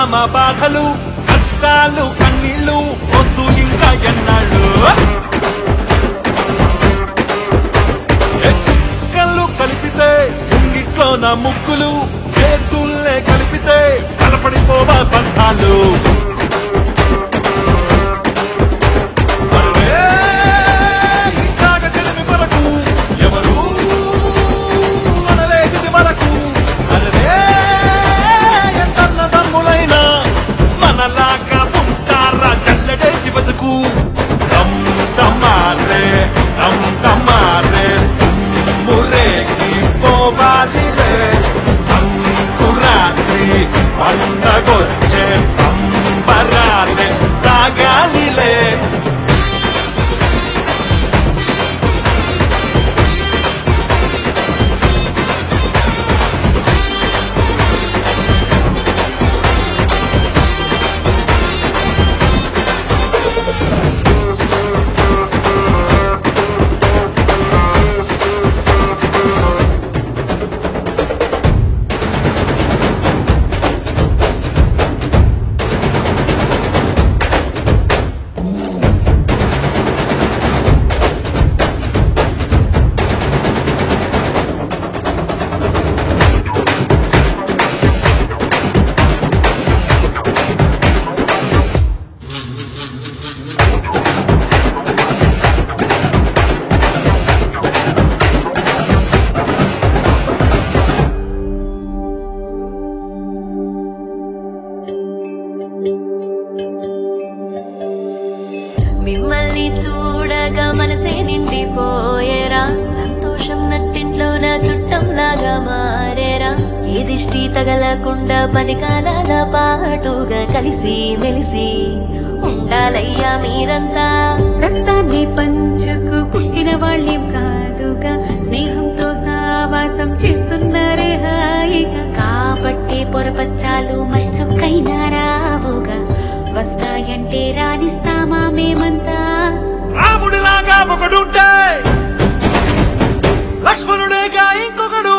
ప్రేమ బాధలు కష్టాలు కన్నీళ్ళు వస్తూ ఇంకా ఎన్నాళ్ళు ఏ చుక్కలు కలిపితే ముంగిట్లో నా ముక్కులు చేతుల్లే కలిపితే కలపడిపోవా బంధాలు అరే, ఇట్లాగ చెలిమి కొరకు ఎవరు అనలేదిది వరకు అరే ఎంతన్న తమ్ములైనా మనలాగా ఉంటారా చల్లడేసి బతుకు దమ్ దమారే దమ్ దమారే మురేకి పోవాలిలే సంకురాత్రి పండగొచ్చే సంబరాలే సాగాలిలే మిమ్మల్ని చూడగా మనసే నిండిపోయేరా సంతోషం నట్టింట్లో నా చుట్టంలాగా మారేరా ఏ దిష్టి తగలకుండా పది కాలాల పాటుగా కలిసి మెలిసి ఉండాలయ్యా మీరంతా రక్తాన్ని పంచుకు పుట్టిన వాళ్ళేం కాదుగా స్నేహంతో సావాసం చేస్తున్నారే హాయిగా కాబట్టి పొరపచ్చాలు మచ్చుకైనా రావుగా వస్తాయంటే రాణిస్తామా మేమంతా రాముడిలాగా ఒకడుంటే లక్ష్మణుడేగా ఇంకొకడు